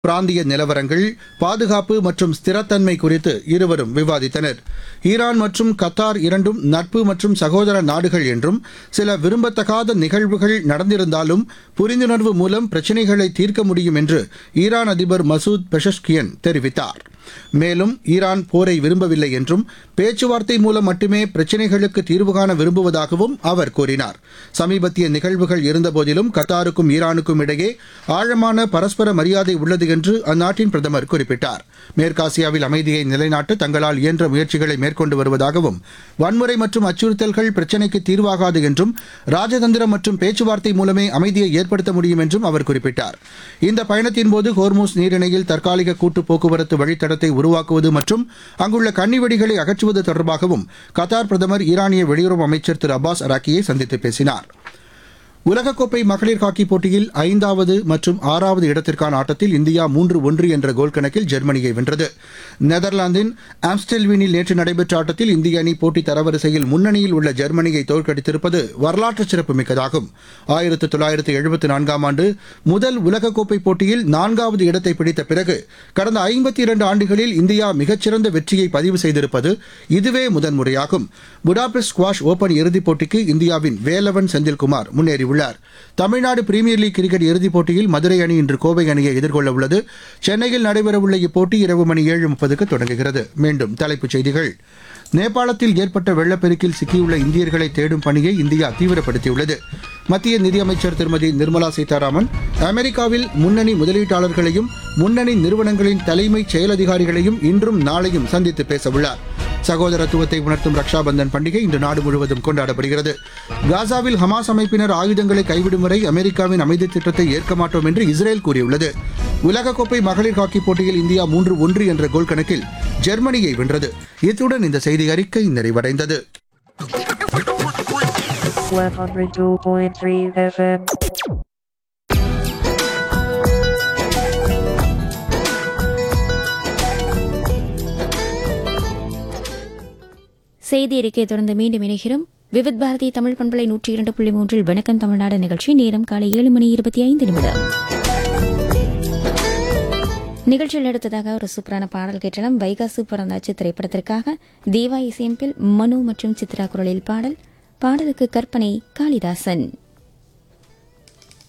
பிராந்திய நிலவரங்கள் பாதுகாப்பு மற்றும் ஸ்திரத்தன்மை குறித்து இருவரும் விவாதித்தனர் ஈரான் மற்றும் கத்தார் இரண்டும் நட்பு மற்றும் சகோதர நாடுகள் என்றும் சில விரும்பத்தகாத நிகழ்வுகள் நடந்திருந்தாலும் புரிந்துணர்வு மூலம் பிரச்சினைகளை தீர்க்க முடியும் என்று ஈரான் அதிபர் மசூத் பெஷஷ்கியன் தெரிவித்தார் மேலும் ஈரான் போரை விரும்பவில்லை என்றும் பேச்சுவார்த்தை மூலம் மட்டுமே பிரச்சினைகளுக்கு தீர்வு காண விரும்புவதாகவும் அவர் கூறினார் சமீபத்திய நிகழ்வுகள் இருந்தபோதிலும் கத்தாருக்கும் ஈரானுக்கும் இடையே ஆழமான பரஸ்பர மரியாதை உள்ளது என்று அந்நாட்டின் பிரதமர் குறிப்பிட்டார் மேற்காசியாவில் அமைதியை நிலைநாட்ட தங்களால் இயன்ற முயற்சிகளை மேற்கொண்டு வருவதாகவும் வன்முறை மற்றும் அச்சுறுத்தல்கள் பிரச்சினைக்கு தீர்வாகாது என்றும் ராஜதந்திரம் மற்றும் பேச்சுவார்த்தை மூலமே அமைதியை ஏற்படுத்த முடியும் என்றும் அவர் குறிப்பிட்டார் இந்த பயணத்தின்போது ஹோர்மூஸ் நீரிணையில் தற்காலிக கூட்டு போக்குவரத்து வழித்தடத்தை உருவாக்குவது மற்றும் அங்குள்ள கன்னிவெடிகளை அகற்றுவது தொடர்பாகவும் கத்தார் பிரதமர் ஈரானிய வெளியுறவு அமைச்சர் திரு அப்பாஸ் அராக்கியை சந்தித்து பேசினார் உலகக்கோப்பை மகளிர் ஹாக்கி போட்டியில் ஐந்தாவது மற்றும் ஆறாவது இடத்திற்கான ஆட்டத்தில் இந்தியா மூன்று ஒன்று என்ற கோல் கணக்கில் ஜெர்மனியை வென்றது நெதர்லாந்தின் ஆம்ஸ்டெல்வீனில் நேற்று நடைபெற்ற ஆட்டத்தில் இந்திய அணி போட்டி தரவரிசையில் முன்னணியில் உள்ள ஜெர்மனியை தோற்கடித்திருப்பது வரலாற்று சிறப்புமிக்கதாகும் ஆயிரத்து தொள்ளாயிரத்து எழுபத்தி நான்காம் ஆண்டு முதல் உலகக்கோப்பை போட்டியில் நான்காவது இடத்தை பிடித்த பிறகு கடந்த ஐம்பத்தி இரண்டு ஆண்டுகளில் இந்தியா மிகச்சிறந்த வெற்றியை பதிவு செய்திருப்பது இதுவே முதன்முறையாகும் புடாபெஸ்ட் ஸ்குவாஷ் ஓபன் இறுதிப் போட்டிக்கு இந்தியாவின் வேலவன் செந்தில்குமார் முன்னேறியுள்ளார் தமிழ்நாடு பிரீமியர் லீக் கிரிக்கெட் இறுதிப் போட்டியில் மதுரை அணி இன்று கோவை அணியை எதிர்கொள்ள உள்ளது சென்னையில் நடைபெறவுள்ள இப்போட்டி இரவு மணி ஏழு முப்பதுக்கு தொடங்குகிறது மீண்டும் தலைப்புச் செய்திகள் நேபாளத்தில் ஏற்பட்ட வெள்ளப்பெருக்கில் சிக்கியுள்ள இந்தியர்களை தேடும் பணியை இந்தியா தீவிரப்படுத்தியுள்ளது மத்திய நிதியமைச்சர் திருமதி நிர்மலா சீதாராமன் அமெரிக்காவில் முன்னணி முதலீட்டாளர்களையும் முன்னணி நிறுவனங்களின் தலைமைச் செயலதிகாரிகளையும் இன்றும் நாளையும் சந்தித்து பேசவுள்ளார் சகோதரத்துவத்தை உணர்த்தும் ரக்ஷாபந்தன் பண்டிகை இன்று நாடு முழுவதும் கொண்டாடப்படுகிறது காசாவில் ஹமாஸ் அமைப்பினர் ஆயுதங்களை கைவிடும் வரை அமெரிக்காவின் அமைதி திட்டத்தை ஏற்க மாட்டோம் என்று இஸ்ரேல் கூறியுள்ளது உலகக்கோப்பை மகளிர் ஹாக்கி போட்டியில் இந்தியா மூன்று ஒன்று என்ற கோல் கணக்கில் ஜெர்மனியை வென்றது இத்துடன் இந்த செய்தி அறிக்கை நிறைவடைந்தது 102.3 FM. செய்தி அறிக்கை தொடர்ந்து மீண்டும் இணைகிறோம் விவித் பாரதி தமிழ் பண்பலை நூற்றி இரண்டு புள்ளி மூன்றில் வணக்கம் தமிழ்நாடு நிகழ்ச்சி நேரம் காலை ஏழு மணி இருபத்தி ஐந்து நிமிடம் நிகழ்ச்சியில் அடுத்ததாக ஒரு சூப்பரான பாடல் கேட்டலாம் வைகாசு பிறந்தாச்சு திரைப்படத்திற்காக தேவா இசையம்பில் மனு மற்றும் சித்ரா குரலில் பாடல் பாடலுக்கு கற்பனை காளிதாசன்